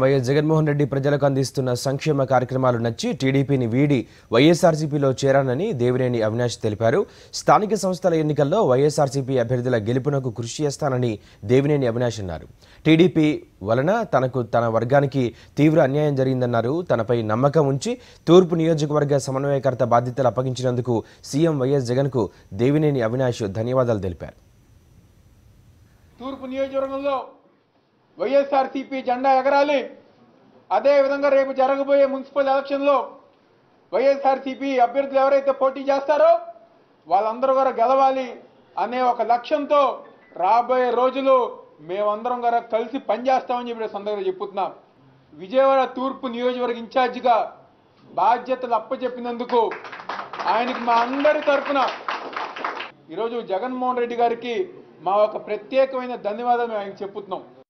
YS Jaganmohan Reddy ప్రజలకు అందిస్తున్న సంక్షేమ కార్యక్రమాలు నచ్చి టీడీపీని వీడి వైఎస్ఆర్సీపీలో చేరానని దేవినేని అవినాష్ తెలిపారు స్థానిక సంస్థల ఎన్నికల్లో వైఎస్ఆర్సీపీ అభ్యర్థుల గెలుపునకు కృషి చేస్తానని దేవినేని అవినాష్ అన్నారు టీడీపీ వలన తనకు తన వర్గానికి తీవ్ర అన్యాయం జరిగిందన్నారు తనపై నమ్మకం ఉంచి తూర్పు నియోజకవర్గ సమన్వయకర్త బాధ్యతలు అప్పగించినందుకు సీఎం వైఎస్ జగన్కు దేవినేని అవినాష్ ధన్యవాదాలు తెలిపారు తూర్పు నియోజకవర్గంలో వైఎస్ఆర్సీపీ జెండా ఎగరాలి అదేవిధంగా రేపు జరగబోయే మున్సిపల్ ఎలక్షన్లో వైఎస్ఆర్సీపీ అభ్యర్థులు ఎవరైతే పోటీ చేస్తారో వాళ్ళందరూ కూడా గెలవాలి అనే ఒక లక్ష్యంతో రాబోయే రోజులు మేమందరం కూడా కలిసి పనిచేస్తామని చెప్పి ఈ సందర్భంగా చెప్పుతున్నాం విజయవాడ తూర్పు నియోజకవర్గ ఇన్ఛార్జిగా బాధ్యతలు అప్పచెప్పినందుకు ఆయనకి మా అందరి తరఫున ఈరోజు జగన్మోహన్ రెడ్డి గారికి మా ఒక ప్రత్యేకమైన ధన్యవాదాలు మేము ఆయనకు చెప్పుతున్నాం